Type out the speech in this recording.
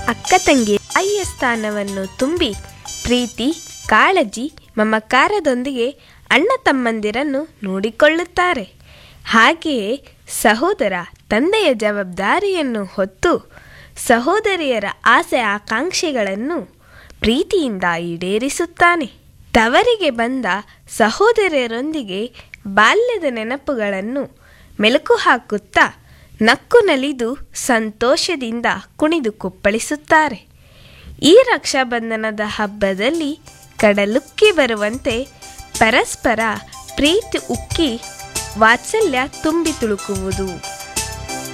ಅಕ್ಕ ತಂಗಿ ತಾಯಿಯ ಸ್ಥಾನವನ್ನು ತುಂಬಿ ಪ್ರೀತಿ ಕಾಳಜಿ ಮಮಕಾರದೊಂದಿಗೆ ಅಣ್ಣ ತಮ್ಮಂದಿರನ್ನು ನೋಡಿಕೊಳ್ಳುತ್ತಾರೆ ಹಾಗೆಯೇ ಸಹೋದರ ತಂದೆಯ ಜವಾಬ್ದಾರಿಯನ್ನು ಹೊತ್ತು ಸಹೋದರಿಯರ ಆಸೆ ಆಕಾಂಕ್ಷೆಗಳನ್ನು ಪ್ರೀತಿಯಿಂದ ಈಡೇರಿಸುತ್ತಾನೆ ತವರಿಗೆ ಬಂದ ಸಹೋದರಿಯರೊಂದಿಗೆ ಬಾಲ್ಯದ ನೆನಪುಗಳನ್ನು ಮೆಲುಕು ಹಾಕುತ್ತಾ ನಕ್ಕು ನಲಿದು ಸಂತೋಷದಿಂದ ಕುಣಿದು ಕುಪ್ಪಳಿಸುತ್ತಾರೆ ಈ ರಕ್ಷಾಬಂಧನದ ಹಬ್ಬದಲ್ಲಿ ಕಡಲುಕ್ಕಿ ಬರುವಂತೆ ಪರಸ್ಪರ ಪ್ರೀತಿ ಉಕ್ಕಿ ವಾತ್ಸಲ್ಯ ತುಂಬಿ ತುಳುಕುವುದು